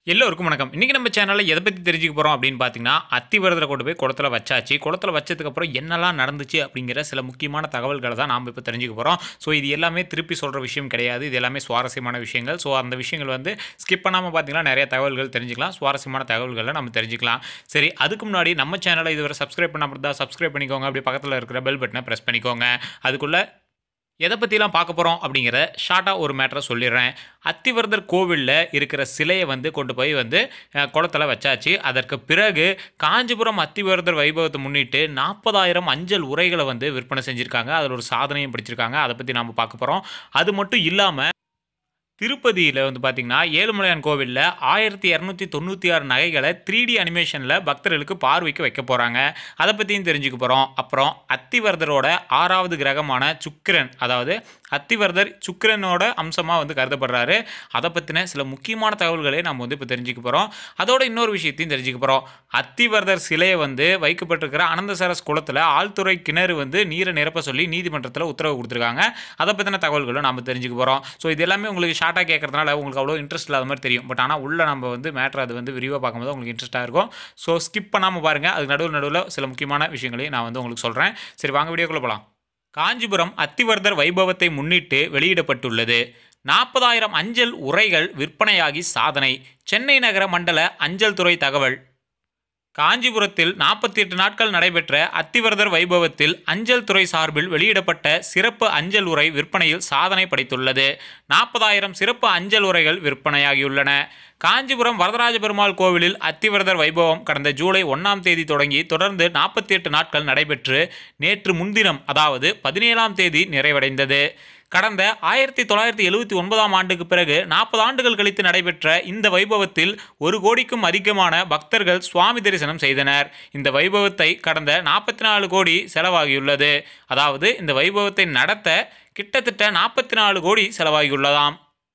எல்லோருக்கும் வணக்கம் இன்றைக்கி நம்ம சேனலில் எதை பற்றி தெரிஞ்சுக்க போகிறோம் அப்படின்னு பார்த்தீங்கன்னா அத்திவரதரை கொண்டு போய் குளத்துல வச்சாச்சு குளத்துல வச்சதுக்கப்புறம் என்னெல்லாம் நடந்துச்சு அப்படிங்கிற சில முக்கியமான தகவல்களை தான் நாம் இப்போ தெரிஞ்சுக்க போகிறோம் ஸோ இது எல்லாமே திருப்பி சொல்கிற விஷயம் கிடையாது இது எல்லாமே சுவாரஸ்யமான விஷயங்கள் ஸோ அந்த விஷயங்கள் வந்து ஸ்கிப் பண்ணாமல் பார்த்தீங்கன்னா நிறைய தகவல்கள் தெரிஞ்சுக்கலாம் சுவாரஸ்யமான தகவல்களை நம்ம தெரிஞ்சுக்கலாம் சரி அதுக்கு முன்னாடி நம்ம சேனலை இதுவரை சப்ஸ்கிரைப் பண்ணாமல் இருந்தால் சப்ஸ்கிரைப் பண்ணிக்கோங்க அப்படி பக்கத்தில் இருக்கிற பெல் பட்டனை ப்ரெஸ் பண்ணிக்கோங்க அதுக்குள்ளே எதை பற்றிலாம் பார்க்க போகிறோம் அப்படிங்கிற ஷார்ட்டாக ஒரு மேட்டரை சொல்லிடுறேன் அத்திவரதர் கோவிலில் இருக்கிற சிலையை வந்து கொண்டு போய் வந்து அஹ், குளத்துல வச்சாச்சு அதற்கு பிறகு காஞ்சிபுரம் அத்திவரதர் வைபவத்தை முன்னிட்டு நாற்பதாயிரம் அஞ்சல் உரைகளை வந்து விற்பனை செஞ்சுருக்காங்க அதில் ஒரு சாதனையும் பிடிச்சிருக்காங்க அதை பற்றி நாம் பார்க்க போகிறோம் அது மட்டும் இல்லாமல் திருப்பதியில் வந்து பார்த்திங்கன்னா ஏழுமலையான் கோவிலில் ஆயிரத்தி இரநூத்தி தொண்ணூற்றி ஆறு நகைகளை த்ரீ டி அனிமேஷனில் பக்தர்களுக்கு பார்வைக்கு வைக்க போகிறாங்க அதை பற்றியும் தெரிஞ்சுக்க போகிறோம் அப்புறம் அத்திவரதரோட ஆறாவது கிரகமான சுக்கிரன் அதாவது அத்திவரதர் சுக்கிரனோட அம்சமாக வந்து கருதப்படுறாரு அதை பற்றின சில முக்கியமான தகவல்களை நம்ம வந்து இப்போ தெரிஞ்சுக்க போகிறோம் அதோட இன்னொரு விஷயத்தையும் தெரிஞ்சுக்க போகிறோம் அத்திவரதர் சிலையை வந்து வைக்கப்பட்டிருக்கிற அனந்தசரஸ் குளத்தில் ஆழ்துறை கிணறு வந்து நீரை நிரப்ப சொல்லி நீதிமன்றத்தில் உத்தரவு கொடுத்துருக்காங்க அதை பற்றின தகவல்களும் நம்ம தெரிஞ்சுக்க போகிறோம் ஸோ இது எல்லாமே உங்களுக்கு ஷார்ட்டாக கேட்கறதுனால உங்களுக்கு அவ்வளோ இன்ட்ரெஸ்ட் இல்லாத மாதிரி தெரியும் பட் ஆனால் உள்ள நம்ம வந்து மேட்ரு அது வந்து விரிவாக பார்க்கும்போது உங்களுக்கு இன்ட்ரெஸ்ட்டாக இருக்கும் ஸோ ஸ்கிப் பண்ணாமல் பாருங்கள் அதுக்கு நடுவில் நடுவில் சில முக்கியமான விஷயங்களையும் நான் வந்து உங்களுக்கு சொல்கிறேன் சரி வாங்க வீடியோக்குள்ளே போகலாம் காஞ்சிபுரம் அத்திவர்தர் வைபவத்தை முன்னிட்டு வெளியிடப்பட்டுள்ளது நாற்பதாயிரம் அஞ்சல் உரைகள் விற்பனையாகி சாதனை சென்னை நகர மண்டல அஞ்சல் துறை தகவல் காஞ்சிபுரத்தில் நாற்பத்தி எட்டு நாட்கள் நடைபெற்ற அத்திவரதர் வைபவத்தில் அஞ்சல் துறை சார்பில் வெளியிடப்பட்ட சிறப்பு அஞ்சல் உரை விற்பனையில் சாதனை படைத்துள்ளது நாற்பதாயிரம் சிறப்பு அஞ்சல் உரைகள் விற்பனையாகியுள்ளன காஞ்சிபுரம் வரதராஜ பெருமாள் கோவிலில் அத்திவரதர் வைபவம் கடந்த ஜூலை ஒன்றாம் தேதி தொடங்கி தொடர்ந்து நாற்பத்தி எட்டு நாட்கள் நடைபெற்று நேற்று முன்தினம் அதாவது பதினேழாம் தேதி நிறைவடைந்தது கடந்த ஆயிரத்தி தொள்ளாயிரத்தி எழுவத்தி ஒன்பதாம் ஆண்டுக்கு பிறகு நாற்பது ஆண்டுகள் கழித்து நடைபெற்ற இந்த வைபவத்தில் ஒரு கோடிக்கும் அதிகமான பக்தர்கள் சுவாமி தரிசனம் செய்தனர் இந்த வைபவத்தை கடந்த நாற்பத்தி நாலு கோடி செலவாகியுள்ளது அதாவது இந்த வைபவத்தை நடத்த கிட்டத்தட்ட நாற்பத்தி நாலு கோடி செலவாகியுள்ளதாம்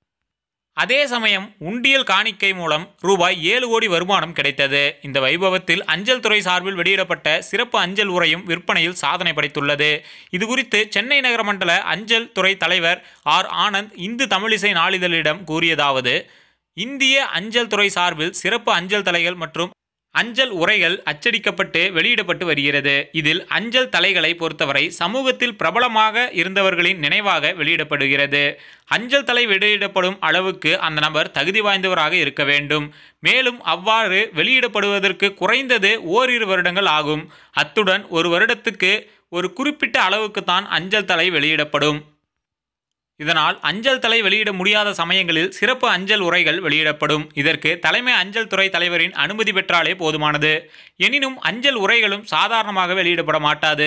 அதே சமயம் உண்டியல் காணிக்கை மூலம் ரூபாய் ஏழு கோடி வருமானம் கிடைத்தது இந்த வைபவத்தில் அஞ்சல் துறை சார்பில் வெளியிடப்பட்ட சிறப்பு அஞ்சல் உரையும் விற்பனையில் சாதனை படைத்துள்ளது இது குறித்து சென்னை நகர மண்டல அஞ்சல் துறை தலைவர் ஆர் ஆனந்த் இந்து தமிழிசை நாளிதழிடம் கூறியதாவது இந்திய அஞ்சல் துறை சார்பில் சிறப்பு அஞ்சல் தலைகள் மற்றும் அஞ்சல் உரைகள் அச்சடிக்கப்பட்டு வெளியிடப்பட்டு வருகிறது இதில் அஞ்சல் தலைகளை பொறுத்தவரை சமூகத்தில் பிரபலமாக இருந்தவர்களின் நினைவாக வெளியிடப்படுகிறது அஞ்சல் தலை வெளியிடப்படும் அளவுக்கு அந்த நபர் தகுதி வாய்ந்தவராக இருக்க வேண்டும் மேலும் அவ்வாறு வெளியிடப்படுவதற்கு குறைந்தது ஓரிரு வருடங்கள் ஆகும் அத்துடன் ஒரு வருடத்துக்கு ஒரு குறிப்பிட்ட அளவுக்கு தான் அஞ்சல் தலை வெளியிடப்படும் இதனால் அஞ்சல் தலை வெளியிட முடியாத சமயங்களில் சிறப்பு அஞ்சல் உரைகள் வெளியிடப்படும் இதற்கு தலைமை அஞ்சல் துறை தலைவரின் அனுமதி பெற்றாலே போதுமானது எனினும் அஞ்சல் உரைகளும் சாதாரணமாக வெளியிடப்பட மாட்டாது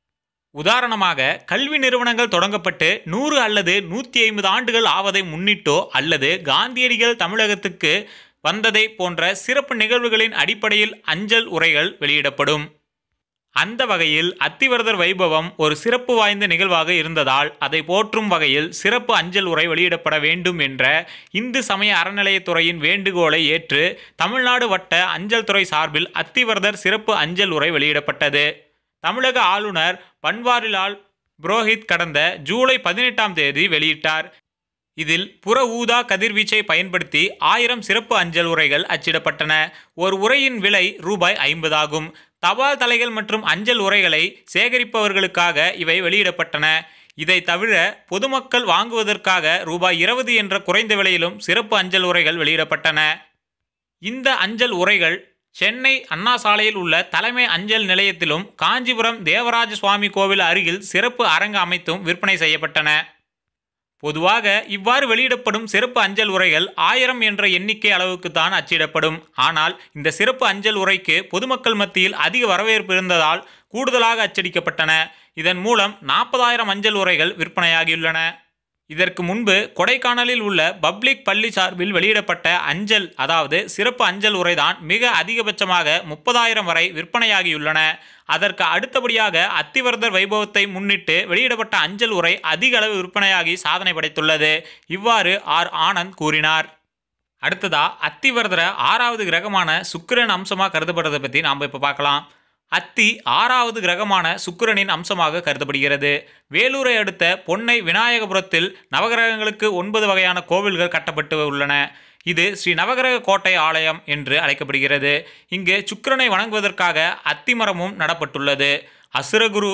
உதாரணமாக கல்வி நிறுவனங்கள் தொடங்கப்பட்டு நூறு அல்லது நூற்றி ஐம்பது ஆண்டுகள் ஆவதை முன்னிட்டோ அல்லது காந்தியடிகள் தமிழகத்துக்கு வந்ததை போன்ற சிறப்பு நிகழ்வுகளின் அடிப்படையில் அஞ்சல் உரைகள் வெளியிடப்படும் அந்த வகையில் அத்திவரதர் வைபவம் ஒரு சிறப்பு வாய்ந்த நிகழ்வாக இருந்ததால் அதை போற்றும் வகையில் சிறப்பு அஞ்சல் உரை வெளியிடப்பட வேண்டும் என்ற இந்து சமய அறநிலையத்துறையின் வேண்டுகோளை ஏற்று தமிழ்நாடு வட்ட அஞ்சல் துறை சார்பில் அத்திவரதர் சிறப்பு அஞ்சல் உரை வெளியிடப்பட்டது தமிழக ஆளுநர் பன்வாரிலால் புரோஹித் கடந்த ஜூலை பதினெட்டாம் தேதி வெளியிட்டார் இதில் புற ஊதா கதிர்வீச்சை பயன்படுத்தி ஆயிரம் சிறப்பு அஞ்சல் உரைகள் அச்சிடப்பட்டன ஒரு உரையின் விலை ரூபாய் ஐம்பதாகும் தபால் தலைகள் மற்றும் அஞ்சல் உரைகளை சேகரிப்பவர்களுக்காக இவை வெளியிடப்பட்டன இதை தவிர பொதுமக்கள் வாங்குவதற்காக ரூபாய் இருபது என்ற குறைந்த விலையிலும் சிறப்பு அஞ்சல் உரைகள் வெளியிடப்பட்டன இந்த அஞ்சல் உரைகள் சென்னை அண்ணா சாலையில் உள்ள தலைமை அஞ்சல் நிலையத்திலும் காஞ்சிபுரம் தேவராஜ சுவாமி கோவில் அருகில் சிறப்பு அரங்கு அமைத்தும் விற்பனை செய்யப்பட்டன பொதுவாக இவ்வாறு வெளியிடப்படும் சிறப்பு அஞ்சல் உரைகள் ஆயிரம் என்ற எண்ணிக்கை அளவுக்கு தான் அச்சிடப்படும் ஆனால் இந்த சிறப்பு அஞ்சல் உரைக்கு பொதுமக்கள் மத்தியில் அதிக வரவேற்பு இருந்ததால் கூடுதலாக அச்சடிக்கப்பட்டன இதன் மூலம் நாற்பதாயிரம் அஞ்சல் உரைகள் விற்பனையாகியுள்ளன இதற்கு முன்பு கொடைக்கானலில் உள்ள பப்ளிக் பள்ளி சார்பில் வெளியிடப்பட்ட அஞ்சல் அதாவது சிறப்பு அஞ்சல் உரைதான் மிக அதிகபட்சமாக முப்பதாயிரம் வரை விற்பனையாகியுள்ளன அதற்கு அடுத்தபடியாக அத்திவரதர் வைபவத்தை முன்னிட்டு வெளியிடப்பட்ட அஞ்சல் உரை அதிக அளவு விற்பனையாகி சாதனை படைத்துள்ளது இவ்வாறு ஆர் ஆனந்த் கூறினார் அடுத்ததா அத்திவரதர ஆறாவது கிரகமான சுக்கிரன் அம்சமாக கருதப்படுறதை பற்றி நாம் இப்போ பார்க்கலாம் அத்தி ஆறாவது கிரகமான சுக்கிரனின் அம்சமாக கருதப்படுகிறது வேலூரை அடுத்த பொன்னை விநாயகபுரத்தில் நவகிரகங்களுக்கு ஒன்பது வகையான கோவில்கள் கட்டப்பட்டு உள்ளன இது ஸ்ரீ நவகிரக கோட்டை ஆலயம் என்று அழைக்கப்படுகிறது இங்கு சுக்கிரனை வணங்குவதற்காக அத்திமரமும் நடப்பட்டுள்ளது அசுரகுரு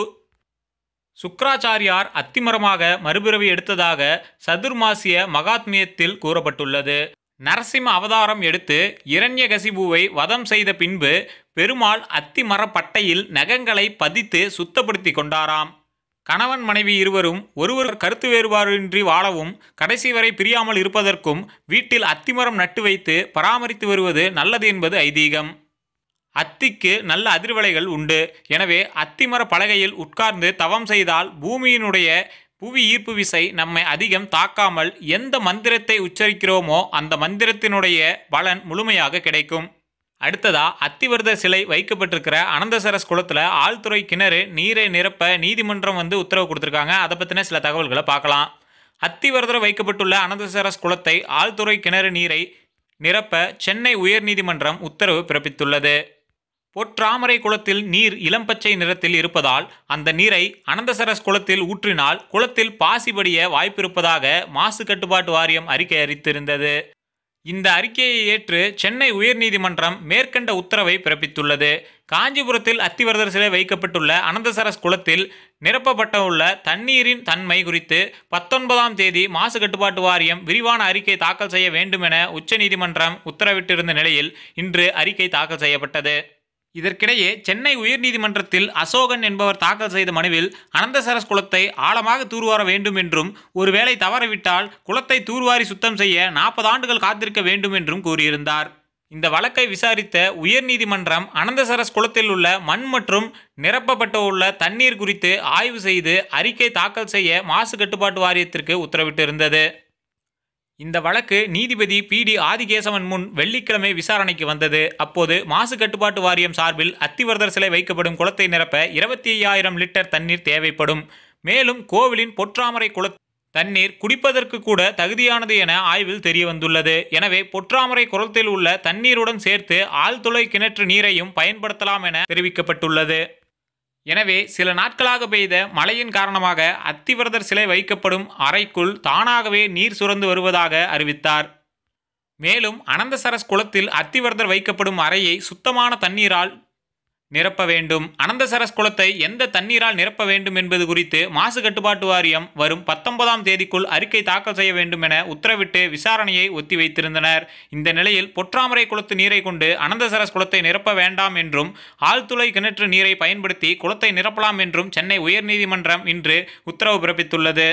சுக்ராச்சாரியார் அத்திமரமாக மறுபிறவி எடுத்ததாக சதுர்மாசிய மகாத்மியத்தில் கூறப்பட்டுள்ளது நரசிம்ம அவதாரம் எடுத்து இரண்யகசிபுவை வதம் செய்த பின்பு பெருமாள் அத்திமரப் பட்டையில் நகங்களை பதித்து சுத்தப்படுத்தி கொண்டாராம் கணவன் மனைவி இருவரும் ஒருவர் கருத்து வேறுபாடின்றி வாழவும் கடைசி வரை பிரியாமல் இருப்பதற்கும் வீட்டில் அத்திமரம் நட்டு வைத்து பராமரித்து வருவது நல்லது என்பது ஐதீகம் அத்திக்கு நல்ல அதிர்வலைகள் உண்டு எனவே அத்திமர பலகையில் உட்கார்ந்து தவம் செய்தால் பூமியினுடைய புவி ஈர்ப்பு விசை நம்மை அதிகம் தாக்காமல் எந்த மந்திரத்தை உச்சரிக்கிறோமோ அந்த மந்திரத்தினுடைய பலன் முழுமையாக கிடைக்கும் அடுத்ததா அத்திவரத சிலை வைக்கப்பட்டிருக்கிற அனந்தசரஸ் குளத்தில் ஆழ்துறை கிணறு நீரை நிரப்ப நீதிமன்றம் வந்து உத்தரவு கொடுத்துருக்காங்க அதை பற்றின சில தகவல்களை பார்க்கலாம் அத்திவரதர் வைக்கப்பட்டுள்ள அனந்தசரஸ் குளத்தை ஆழ்துறை கிணறு நீரை நிரப்ப சென்னை உயர்நீதிமன்றம் உத்தரவு பிறப்பித்துள்ளது பொற்றாமரை குளத்தில் நீர் இளம்பச்சை நிறத்தில் இருப்பதால் அந்த நீரை அனந்தசரஸ் குளத்தில் ஊற்றினால் குளத்தில் பாசிபடிய வாய்ப்பிருப்பதாக மாசு கட்டுப்பாட்டு வாரியம் அறிக்கை அறித்திருந்தது இந்த அறிக்கையை ஏற்று சென்னை உயர்நீதிமன்றம் மேற்கண்ட உத்தரவை பிறப்பித்துள்ளது காஞ்சிபுரத்தில் அத்திவரதர் சிலை வைக்கப்பட்டுள்ள அனந்தசரஸ் குளத்தில் நிரப்பப்பட்டுள்ள தண்ணீரின் தன்மை குறித்து பத்தொன்பதாம் தேதி மாசு கட்டுப்பாட்டு வாரியம் விரிவான அறிக்கை தாக்கல் செய்ய வேண்டும் என உச்சநீதிமன்றம் உத்தரவிட்டிருந்த நிலையில் இன்று அறிக்கை தாக்கல் செய்யப்பட்டது இதற்கிடையே சென்னை உயர்நீதிமன்றத்தில் அசோகன் என்பவர் தாக்கல் செய்த மனுவில் அனந்தசரஸ் குளத்தை ஆழமாக தூர்வார வேண்டும் என்றும் ஒருவேளை தவறவிட்டால் குளத்தை தூர்வாரி சுத்தம் செய்ய நாற்பது ஆண்டுகள் காத்திருக்க வேண்டும் என்றும் கூறியிருந்தார் இந்த வழக்கை விசாரித்த உயர்நீதிமன்றம் அனந்தசரஸ் குளத்தில் உள்ள மண் மற்றும் நிரப்பப்பட்டு உள்ள தண்ணீர் குறித்து ஆய்வு செய்து அறிக்கை தாக்கல் செய்ய மாசு கட்டுப்பாட்டு வாரியத்திற்கு உத்தரவிட்டிருந்தது இந்த வழக்கு நீதிபதி பி டி ஆதிகேசவன் முன் வெள்ளிக்கிழமை விசாரணைக்கு வந்தது அப்போது மாசு கட்டுப்பாட்டு வாரியம் சார்பில் அத்திவரதர் சிலை வைக்கப்படும் குளத்தை நிரப்ப இருபத்தி ஐயாயிரம் லிட்டர் தண்ணீர் தேவைப்படும் மேலும் கோவிலின் பொற்றாமரை குள தண்ணீர் குடிப்பதற்கு கூட தகுதியானது என ஆய்வில் தெரிய வந்துள்ளது எனவே பொற்றாமரை குளத்தில் உள்ள தண்ணீருடன் சேர்த்து ஆழ்துளை கிணற்று நீரையும் பயன்படுத்தலாம் என தெரிவிக்கப்பட்டுள்ளது எனவே சில நாட்களாக பெய்த மழையின் காரணமாக அத்திவரதர் சிலை வைக்கப்படும் அறைக்குள் தானாகவே நீர் சுரந்து வருவதாக அறிவித்தார் மேலும் அனந்தசரஸ் குளத்தில் அத்திவரதர் வைக்கப்படும் அறையை சுத்தமான தண்ணீரால் நிரப்ப வேண்டும் அனந்தசரஸ் குளத்தை எந்த தண்ணீரால் நிரப்ப வேண்டும் என்பது குறித்து மாசு கட்டுப்பாட்டு வாரியம் வரும் பத்தொன்பதாம் தேதிக்குள் அறிக்கை தாக்கல் செய்ய வேண்டும் என உத்தரவிட்டு விசாரணையை ஒத்திவைத்திருந்தனர் இந்த நிலையில் பொற்றாமரை குளத்து நீரை கொண்டு அனந்தசரஸ் குளத்தை நிரப்ப வேண்டாம் என்றும் ஆழ்துளை கிணற்று நீரை பயன்படுத்தி குளத்தை நிரப்பலாம் என்றும் சென்னை உயர்நீதிமன்றம் இன்று உத்தரவு பிறப்பித்துள்ளது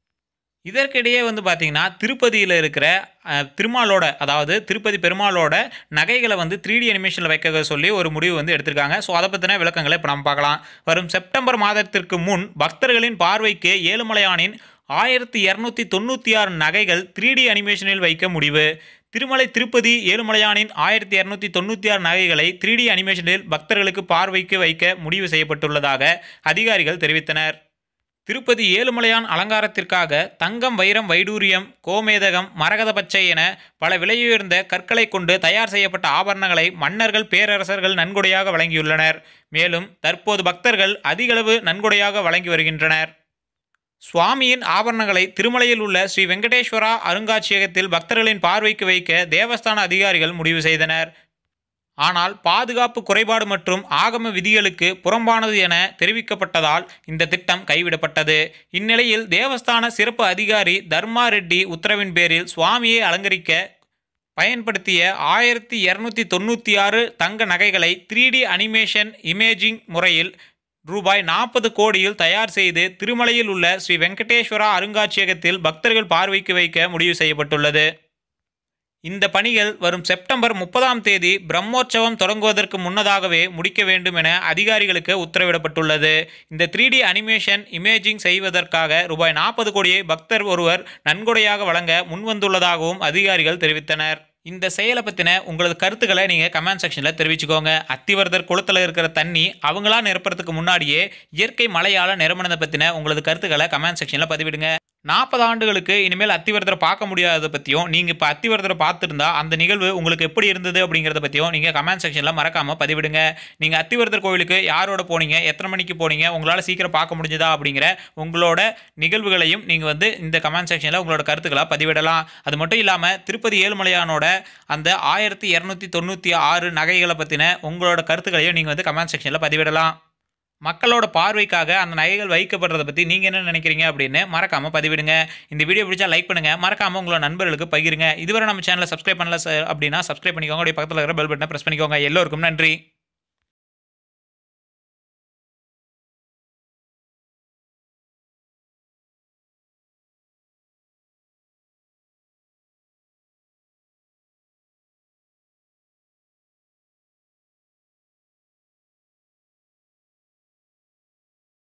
இதற்கிடையே வந்து பார்த்திங்கன்னா திருப்பதியில் இருக்கிற அஹ், திருமாலோட அதாவது திருப்பதி பெருமாளோட நகைகளை வந்து த்ரீ டி அனிமேஷனில் வைக்க சொல்லி ஒரு முடிவு வந்து எடுத்திருக்காங்க ஸோ அதை பற்றின விளக்கங்களை இப்போ நம்ம பார்க்கலாம் வரும் செப்டம்பர் மாதத்திற்கு முன் பக்தர்களின் பார்வைக்கு ஏழுமலையானின் ஆயிரத்தி இரநூத்தி தொண்ணூற்றி ஆறு நகைகள் த்ரீ டி அனிமேஷனில் வைக்க முடிவு திருமலை திருப்பதி ஏழுமலையானின் ஆயிரத்தி இரநூத்தி தொண்ணூற்றி ஆறு நகைகளை த்ரீ டி அனிமேஷனில் பக்தர்களுக்கு பார்வைக்கு வைக்க முடிவு செய்யப்பட்டுள்ளதாக அதிகாரிகள் தெரிவித்தனர் திருப்பதி ஏழுமலையான் அலங்காரத்திற்காக தங்கம் வைரம் வைடூரியம் கோமேதகம் மரகத பச்சை என பல விலையுயர்ந்த கற்களை கொண்டு தயார் செய்யப்பட்ட ஆபரணங்களை மன்னர்கள் பேரரசர்கள் நன்கொடையாக வழங்கியுள்ளனர் மேலும் தற்போது பக்தர்கள் அதிகளவு நன்கொடையாக வழங்கி வருகின்றனர் சுவாமியின் ஆபரணங்களை திருமலையில் உள்ள ஸ்ரீ வெங்கடேஸ்வரா அருங்காட்சியகத்தில் பக்தர்களின் பார்வைக்கு வைக்க தேவஸ்தான அதிகாரிகள் முடிவு செய்தனர் ஆனால் பாதுகாப்பு குறைபாடு மற்றும் ஆகம விதிகளுக்கு புறம்பானது என தெரிவிக்கப்பட்டதால் இந்த திட்டம் கைவிடப்பட்டது இந்நிலையில் தேவஸ்தான சிறப்பு அதிகாரி தர்மா ரெட்டி உத்தரவின் பேரில் சுவாமியை அலங்கரிக்க பயன்படுத்திய ஆயிரத்தி இரநூத்தி தொண்ணூற்றி ஆறு தங்க நகைகளை த்ரீ டி அனிமேஷன் இமேஜிங் முறையில் ரூபாய் நாற்பது கோடியில் தயார் செய்து திருமலையில் உள்ள ஸ்ரீ வெங்கடேஸ்வரா அருங்காட்சியகத்தில் பக்தர்கள் பார்வைக்கு வைக்க முடிவு செய்யப்பட்டுள்ளது இந்த பணிகள் வரும் செப்டம்பர் முப்பதாம் தேதி பிரம்மோற்சவம் தொடங்குவதற்கு முன்னதாகவே முடிக்க வேண்டும் என அதிகாரிகளுக்கு உத்தரவிடப்பட்டுள்ளது இந்த த்ரீ டி அனிமேஷன் இமேஜிங் செய்வதற்காக ரூபாய் நாற்பது கோடியை பக்தர் ஒருவர் நன்கொடையாக வழங்க முன்வந்துள்ளதாகவும் அதிகாரிகள் தெரிவித்தனர் இந்த செயலை பற்றின உங்களது கருத்துக்களை நீங்கள் கமெண்ட் செக்ஷனில் தெரிவிச்சுக்கோங்க அத்திவரதர் குளத்தில் இருக்கிற தண்ணி அவங்களா நிரப்புறதுக்கு முன்னாடியே இயற்கை மழையால் நிரம்பினதை பற்றின உங்களது கருத்துக்களை கமெண்ட் செக்ஷனில் பதிவிடுங்க நாற்பது ஆண்டுகளுக்கு இனிமேல் அத்திவரதரை பார்க்க முடியாததை பற்றியும் நீங்கள் இப்போ அத்திவரதரை பார்த்துருந்தா அந்த நிகழ்வு உங்களுக்கு எப்படி இருந்தது அப்படிங்கிறத பற்றியும் நீங்கள் கமெண்ட் செக்ஷனில் மறக்காமல் பதிவிடுங்க நீங்கள் அத்திவரதர் கோவிலுக்கு யாரோட போனீங்க எத்தனை மணிக்கு போனீங்க உங்களால் சீக்கிரம் பார்க்க முடிஞ்சதா அப்படிங்கிற உங்களோட நிகழ்வுகளையும் நீங்கள் வந்து இந்த கமெண்ட் செக்ஷனில் உங்களோட கருத்துக்களாக பதிவிடலாம் அது மட்டும் இல்லாமல் திருப்பதி ஏழுமலையானோட அந்த ஆயிரத்தி இரநூத்தி தொண்ணூற்றி ஆறு நகைகளை பற்றின உங்களோட கருத்துக்களையும் நீங்கள் வந்து கமெண்ட் செக்ஷனில் பதிவிடலாம் மக்களோட பார்வைக்காக அந்த நகைகள் வைக்கப்படுறத பற்றி நீங்கள் என்ன நினைக்கிறீங்க அப்படின்னு மறக்காமல் பதிவிடுங்க இந்த வீடியோ பிடிச்சா லைக் பண்ணுங்கள் மறக்காமல் உங்களோட நண்பர்களுக்கு பகிருங்க இதுவரை நம்ம சேனலை சப்ஸ்கிரைப் பண்ணல சார் அப்படின்னா சப்ஸ்கிரைப் பண்ணிக்கோங்க அப்படியே பக்கத்தில் இருக்கிற பெல் பட்டனை ப்ரெஸ் பண்ணிக்கோங்க எல்லோருக்கும் நன்றி